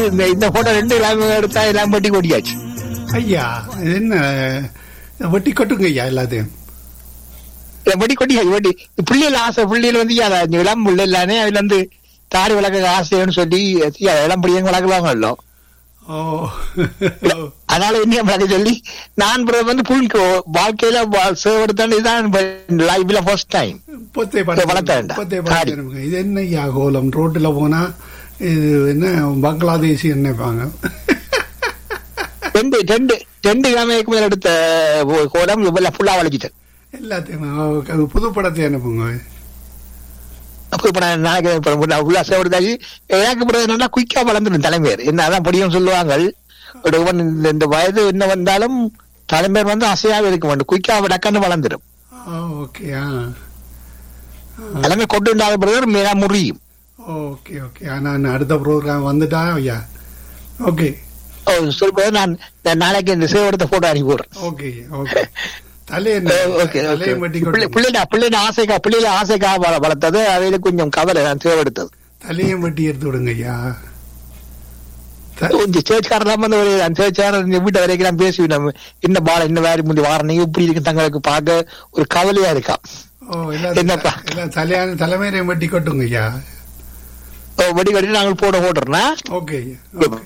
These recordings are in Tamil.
இந்த இந்த போட்டோ ரெண்டு எல்லாமே எடுத்தா எல்லாம் பட்டி கொடியாச்சு ஐயா இது என்ன வெட்டி கொட்டுங்க ஐயா எல்லாத்தையும் வட்டி கொட்டியாச்சு வட்டி பிள்ளைகள் ஆசை பிள்ளைகள் வந்து அத இளம் பிள்ளை இல்லானே அதுல இருந்து தாடி வளர்க்க ஆசைன்னு சொல்லி ஐயா, இளம் பிள்ளைங்க வளர்க்கலாமல்லோ ஓ அதனால என்ன வளர்க்க சொல்லி நான் பிறகு வந்து புல் வாழ்க்கையில சேவெடுத்தான் இதுதான் லைஃப்ல ஃபர்ஸ்ட் டைம் பொத்தை வளர்த்த படத்தை வேண்டாம். பொத்தை படத்தை இது என்ன ஐயா கோலம் ரோட்டுல போனா இது என்ன பங்களாதேசி நினைப்பாங்க ரெண்டு ரெண்டு ரெண்டு கிழமைக்கு மேல எடுத்த கோலம் இவ்வளவு ஃபுல்லா வளைச்சிட்டேன் எல்லாத்தையும் அது புது படத்தை அனுப்புங்க அப்ப இப்ப நான் நாளைக்கு இப்ப உள்ள- உள்ள சேவெடுத்தாச்சு எனக்கு பிறகு நல்லா குயிக்கா வளர்ந்துடும் தலைமையர் என்ன அதான் படியும் சொல்லுவாங்க ஒரு ஒவ்வொரு இந்த- இந்த வயது என்ன வந்தாலும் தலைமையர் வந்து அசையாவே இருக்க வேண்டும் குயிக்கா டக்குன்னு வளர்ந்துடும் ஓகே ஆ தலைமை கொண்டு இல்லாத பிறகு மேலா முறியும் ஓகே ஓகே நான் அடுத்த ப்ரோக்ராம் வந்துட்டா ஐயா ஓகே ஓ, சொல்லும்போது நான் நான் நாளைக்கு இந்த சேவெடுத்த போட்டோ அனுப்பி விடுறேன் ஓகே ஓகே தலையை ஓகே தலையை வெட்டி கொட்டு பிள்ளைல பிள்ளைல ஆசைக்கா பிள்ளைல ஆசைக்கா வள- வளர்த்தது அதுல கொஞ்சம் கவலை நான் தேவைப்படுத்தது தலையும் வெட்டி எடுத்து விடுங்க ஐயா த- கொஞ்சம் சேர்ச்சாரெல்லாம் வந்து ஒரு அந்த சேர்ச்சாரர் வீட்டை வரைக்கும் நான் பேசி நம்ம என்ன பால என்ன வேறு முடி வாரணையும் இப்படி இருக்கு தங்களுக்கு பார்க்க ஒரு கவலையா இருக்கா ஓ எல்லாம் என்னப்பா? எல்லாம் தலையான தலைமையிலையும் வெட்டி கொட்டுங்க ஐயா ஓ, வெடி கட்டி நாங்கள் போட போடுறோம்னா ஓகே ஐயா ஓகே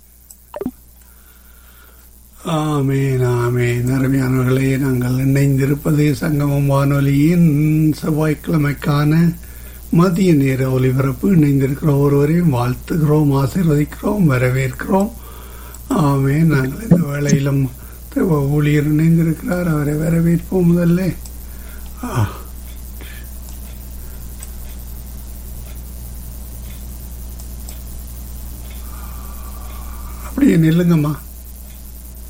ஆமேன் ஆமேன் அருமையானவர்களே நாங்கள் இணைந்திருப்பது சங்கமம் வானொலியின் செவ்வாய்க்கிழமைக்கான மதிய நேர ஒலிபரப்பு இணைந்திருக்கிற ஒருவரையும் வாழ்த்துகிறோம் ஆசீர்வதிக்கிறோம் வரவேற்கிறோம் ஆமேன் நாங்கள் இந்த வேளையிலும் தேவ ஊழியர் இணைந்திருக்கிறார் அவரை வரவேற்போம் முதல்ல ஆ அப்படியே நில்லுங்கம்மா